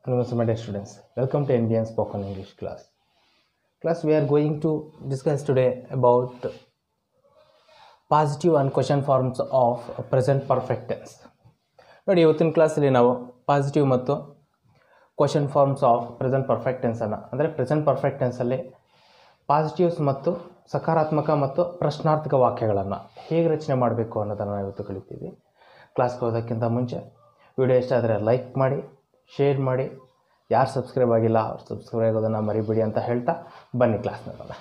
Namaste, my dear students. Welcome to NBN Spoken English class. Class, we are going to discuss today about positive and question forms of present perfect tense. ನೋಡಿ ಇವತ್ತಿನ ಕ್ಲಾಸಲ್ಲಿ ನಾವು positive ಮತ್ತು question forms of present perfect ಟೆನ್ಸನ್ನು ಅಂದರೆ present perfect ಟೆನ್ಸಲ್ಲಿ positives ಮತ್ತು ಸಕಾರಾತ್ಮಕ ಮತ್ತು ಪ್ರಶ್ನಾರ್ಥಕ ವಾಕ್ಯಗಳನ್ನು ಹೇಗೆ ರಚನೆ ಮಾಡಬೇಕು ಅನ್ನೋದನ್ನು ನಾವು ಇವತ್ತು ಕಲಿತೀವಿ ಕ್ಲಾಸ್ಗೆ ಹೋಗೋದಕ್ಕಿಂತ ಮುಂಚೆ ವಿಡಿಯೋ ಇಷ್ಟ ಆದರೆ ಲೈಕ್ ಮಾಡಿ ಶೇರ್ ಮಾಡಿ ಯಾರು ಸಬ್ಸ್ಕ್ರೈಬ್ ಆಗಿಲ್ಲ ಅವ್ರು ಸಬ್ಸ್ಕ್ರೈಬ್ ಆಗೋದನ್ನು ಮರಿಬೇಡಿ ಅಂತ ಹೇಳ್ತಾ ಬನ್ನಿ ಕ್ಲಾಸ್ ನೋಡೋಣ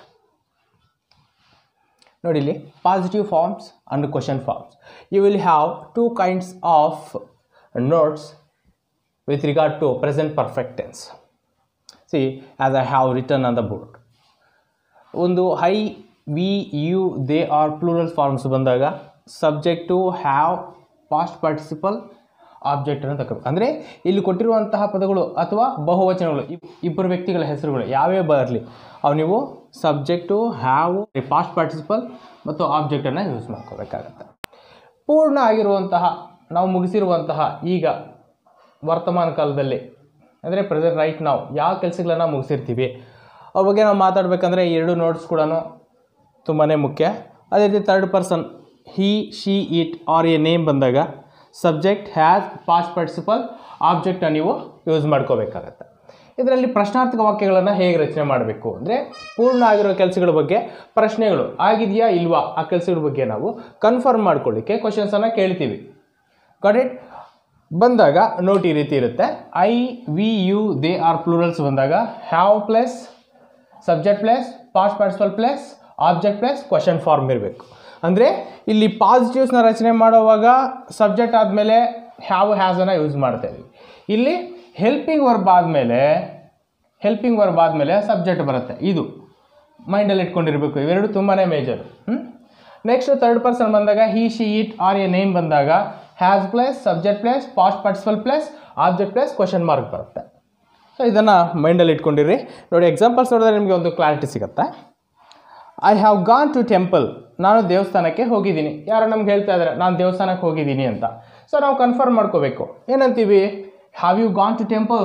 ನೋಡಿ ಇಲ್ಲಿ positive forms and question forms you will have two kinds of notes with regard to present perfect tense. See, as I have written on the board. ಒಂದು I we you they or plural forms ಬಂದಾಗ subject have past participle object ಅಂತ ತಗೋಬೇಕು ಅಂದರೆ ಇಲ್ಲಿ ಕೊಟ್ಟಿರುವಂತಹ ಪದಗಳು ಅಥವಾ ಬಹುವಚನಗಳು ಇಬ್- ಇಬ್ಬರು ವ್ಯಕ್ತಿಗಳ ಹೆಸರುಗಳು ಯಾವ್ಯಾವ ಬರಲಿ ಅವು ನೀವು ಸಬ್ಜೆಕ್ಟು ಹ್ಯಾವ್ ಪಾಸ್ಟ್ ಪಾರ್ಟಿಸಿಪಲ್ ಮತ್ತು ಆಬ್ಜೆಕ್ಟನ್ನು ಯೂಸ್ ಮಾಡ್ಕೋಬೇಕಾಗತ್ತೆ ಪೂರ್ಣ ಆಗಿರುವಂತಹ ನಾವು ಮುಗಿಸಿರುವಂತಹ ಈಗ ವರ್ತಮಾನ ಕಾಲದಲ್ಲಿ ಅಂದರೆ ಪ್ರೆಸೆಂಟ್ ರೈಟ್ ನಾವು ಯಾವ ಕೆಲಸಗಳನ್ನ ಮುಗಿಸಿರ್ತೀವಿ ಅವ್ರ ಬಗ್ಗೆ ನಾವು ಮಾತಾಡಬೇಕಂದ್ರೆ ಎರಡು ನೋಟ್ಸ್ ಕೂಡ ತುಂಬಾ ಮುಖ್ಯ ಅದೇ ರೀತಿ third person he she it or a name ಬಂದಾಗ ಸಬ್ಜೆಕ್ಟ್ ಹ್ಯಾಸ್ ಪಾಸ್ಟ್ ಪಾರ್ಟಿಸಿಪಲ್ ಆಬ್ಜೆಕ್ಟನ್ನು ನೀವು ಯೂಸ್ ಮಾಡ್ಕೋಬೇಕಾಗತ್ತೆ ಇದರಲ್ಲಿ ಪ್ರಶ್ನಾರ್ಥಕ ವಾಕ್ಯಗಳನ್ನು ಹೇಗೆ ರಚನೆ ಮಾಡಬೇಕು ಅಂದರೆ ಪೂರ್ಣ ಆಗಿರೋ ಕೆಲಸಗಳ ಬಗ್ಗೆ ಪ್ರಶ್ನೆಗಳು ಆಗಿದೆಯಾ ಇಲ್ವಾ ಆ ಕೆಲಸಗಳ ಬಗ್ಗೆ ನಾವು ಕನ್ಫರ್ಮ್ ಮಾಡ್ಕೊಳ್ಳಿಕ್ಕೆ ಕ್ವಶನ್ಸನ್ನು ಕೇಳ್ತೀವಿ ಗಾಟ್ ಇಟ್ ಬಂದಾಗ ನೋಟ್ ಈ ರೀತಿ ಇರುತ್ತೆ I we you they or plurals ಬಂದಾಗ have plus subject plus past participle plus object plus question form ಇರಬೇಕು ಅಂದರೆ ಇಲ್ಲಿ ಪಾಸಿಟಿವ್ಸ್ನ ರಚನೆ ಮಾಡುವಾಗ ಸಬ್ಜೆಕ್ಟ್ ಆದಮೇಲೆ ಹ್ಯಾವ್ ಹ್ಯಾಸನ್ನು ಯೂಸ್ ಮಾಡ್ತಾ ಇದ್ವಿ ಇಲ್ಲಿ ಹೆಲ್ಪಿಂಗ್ ವರ್ಬ್ ಆದಮೇಲೆ ಹೆಲ್ಪಿಂಗ್ ವರ್ಬ್ ಆದಮೇಲೆ ಸಬ್ಜೆಕ್ಟ್ ಬರುತ್ತೆ ಇದು ಮೈಂಡಲ್ಲಿ ಇಟ್ಕೊಂಡಿರಬೇಕು ಇವೆರಡು ತುಂಬಾ ಮೇಜರ್ ನೆಕ್ಸ್ಟ್ ತರ್ಡ್ ಪರ್ಸನ್ ಬಂದಾಗ he she it or a name ಬಂದಾಗ has plus subject plus past participle plus object plus question mark ಬರುತ್ತೆ ಸೊ ಇದನ್ನು ಮೈಂಡಲ್ಲಿ ಇಟ್ಕೊಂಡಿರಿ ನೋಡಿ ಎಕ್ಸಾಂಪಲ್ಸ್ ನೋಡಿದ್ರೆ ನಿಮಗೆ ಒಂದು ಕ್ಲಾರಿಟಿ ಸಿಗುತ್ತೆ I have gone to temple ನಾನು ದೇವಸ್ಥಾನಕ್ಕೆ ಹೋಗಿದ್ದೀನಿ ಯಾರೋ ನಮ್ಗೆ ಹೇಳ್ತಾ ಇದ್ದಾರೆ ನಾನು ದೇವಸ್ಥಾನಕ್ಕೆ ಹೋಗಿದ್ದೀನಿ ಅಂತ ಸೊ ನಾವು ಕನ್ಫರ್ಮ್ ಮಾಡ್ಕೋಬೇಕು ಏನಂತೀವಿ have you gone to temple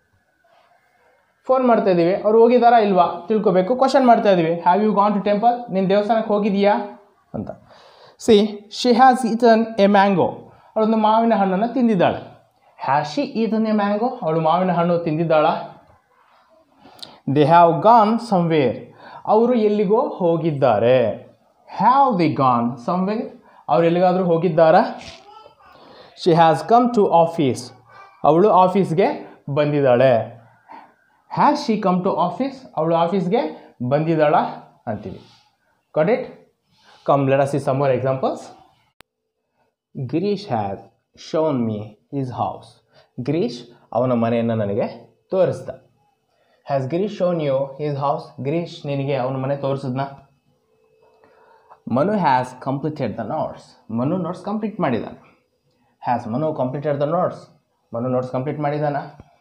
phone ಮಾಡ್ತಾ ಇದ್ದೀವಿ ಅವ್ರು ಹೋಗಿದ್ದಾರಾ ಇಲ್ವಾ ತಿಳ್ಕೊಬೇಕು ಕ್ವಶನ್ ಮಾಡ್ತಾ ಇದ್ದೀವಿ have you gone to temple ನೀನು ದೇವಸ್ಥಾನಕ್ಕೆ ಹೋಗಿದೀಯಾ ಅಂತ see she has eaten a mango ಅವಳೊಂದು ಮಾವಿನ ಹಣ್ಣನ್ನು ತಿಂದಿದ್ದಾಳೆ has she eaten a mango ಅವಳು ಮಾವಿನ ಹಣ್ಣು ತಿಂದಿದ್ದಾಳ ದೇ ಹ್ಯಾವ್ ಗಾನ್ ಸಮ್ವೇರ್ ಅವರು ಎಲ್ಲಿಗೋ ಹೋಗಿದ್ದಾರೆ ಹ್ಯಾವ್ ದಿ ಗಾನ್ ಸಮ್ವೇರ್ ಅವ್ರು ಎಲ್ಲಿಗಾದರೂ ಹೋಗಿದ್ದಾರಾ she has come to office ಅವಳು ಆಫೀಸ್ಗೆ ಬಂದಿದ್ದಾಳೆ has she come to office ಅವಳು ಆಫೀಸ್ಗೆ ಬಂದಿದ್ದಾಳ ಅಂತೀವಿ got it come let us see some more examples Girish has shown me his house Girish ಅವನ ಮನೆಯನ್ನು ನನಗೆ ತೋರಿಸ್ದ has Girish shown you his house Girish ನಿನಗೆ ಅವನ ಮನೆ ತೋರಿಸಿದ್ನ Manu has completed the notes Manu notes complete ಮಾಡಿದ್ದಾನೆ has Manu completed the notes Manu notes complete ಮಾಡಿದಾನ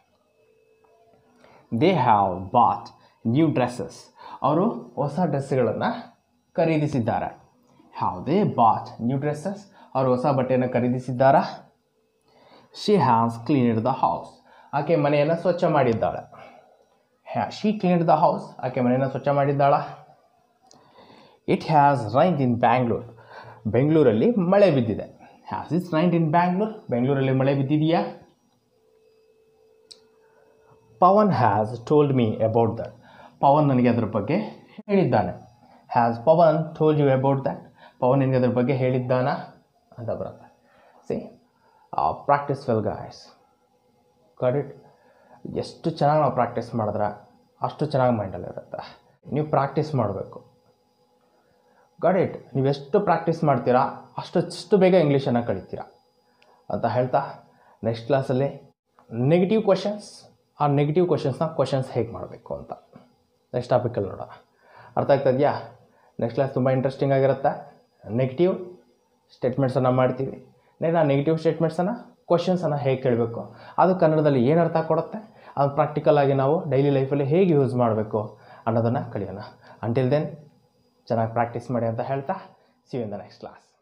they have bought new dresses ಅವರು ಹೊಸ ಡ್ರೆಸ್ಗಳನ್ನು ಖರೀದಿಸಿದ್ದಾರೆ have they bought new dresses ಅವರು ಹೊಸ ಬಟ್ಟೆಯನ್ನು ಖರೀದಿಸಿದ್ದಾರಾ she has cleaned the house ಆಕೆ ಮನೆಯನ್ನು ಸ್ವಚ್ಛ ಮಾಡಿದ್ದಾಳೆ has she cleaned the house ಆಕೆ ಮನೆಯನ್ನು ಸ್ವಚ್ಛ ಮಾಡಿದ್ದಾಳ it has rained in Bangalore ಬೆಂಗಳೂರಲ್ಲಿ ಮಳೆ ಬಿದ್ದಿದೆ has is rained in Bangalore ಬೆಂಗಳೂರಲ್ಲಿ ಮಳೆ ಬಿದ್ದಿದೆಯಾ Pavan has told me about that Pavan ನನಗೆ ಅದ್ರ ಬಗ್ಗೆ ಹೇಳಿದ್ದಾನೆ has Pavan told you about that Pavan ನಿನಗೆ ಅದ್ರ ಬಗ್ಗೆ ಹೇಳಿದ್ದಾನ ಅಂತ ಬರುತ್ತೆ see practice well guys got it ಎಷ್ಟು ಚೆನ್ನಾಗಿ ನಾವು ಪ್ರಾಕ್ಟೀಸ್ ಮಾಡಿದ್ರೆ ಅಷ್ಟು ಚೆನ್ನಾಗಿ ಮೈಂಡಲ್ಲಿರುತ್ತೆ ನೀವು ಪ್ರಾಕ್ಟೀಸ್ ಮಾಡಬೇಕು ಗಾಟ್ ಇಟ್ ನೀವು ಎಷ್ಟು ಪ್ರಾಕ್ಟೀಸ್ ಮಾಡ್ತೀರಾ ಅಷ್ಟು ಅಷ್ಟು ಬೇಗ ಇಂಗ್ಲೀಷನ್ನು ಕಲಿತೀರಾ ಅಂತ ಹೇಳ್ತಾ ನೆಕ್ಸ್ಟ್ ಕ್ಲಾಸಲ್ಲಿ ನೆಗೆಟಿವ್ ಕ್ವಶನ್ಸ್ ಆ ನೆಗೆಟಿವ್ ಕ್ವಶನ್ಸ್ನ ಕ್ವಶನ್ಸ್ ಹೇಗೆ ಮಾಡಬೇಕು ಅಂತ ನೆಕ್ಸ್ಟ್ ಟಾಪಿಕಲ್ಲಿ ನೋಡೋಣ ಅರ್ಥ ಆಗ್ತಾ ಇದೆಯಾ ನೆಕ್ಸ್ಟ್ ಕ್ಲಾಸ್ ತುಂಬ ಇಂಟ್ರೆಸ್ಟಿಂಗ್ ಆಗಿರುತ್ತೆ ನೆಗೆಟಿವ್ ಸ್ಟೇಟ್ಮೆಂಟ್ಸನ್ನು ಮಾಡ್ತೀವಿ ನೆಕ್ಸ್ಟ್ ಆ ನೆಗೆಟಿವ್ ಸ್ಟೇಟ್ಮೆಂಟ್ಸನ್ನು ಕ್ವಶನ್ಸನ್ನು ಹೇಗೆ ಕೇಳಬೇಕು ಅದು ಕನ್ನಡದಲ್ಲಿ ಏನು ಅರ್ಥ ಕೊಡುತ್ತೆ ಅದು ಪ್ರಾಕ್ಟಿಕಲ್ ಆಗಿ ನಾವು ಡೈಲಿ ಲೈಫಲ್ಲಿ ಹೇಗೆ ಯೂಸ್ ಮಾಡಬೇಕು ಅನ್ನೋದನ್ನು ಕಲಿಯೋಣ ಅಂಟಿಲ್ ದೆನ್ ಚೆನ್ನಾಗಿ ಪ್ರಾಕ್ಟೀಸ್ ಮಾಡಿ ಅಂತ ಹೇಳ್ತಾ see in the next class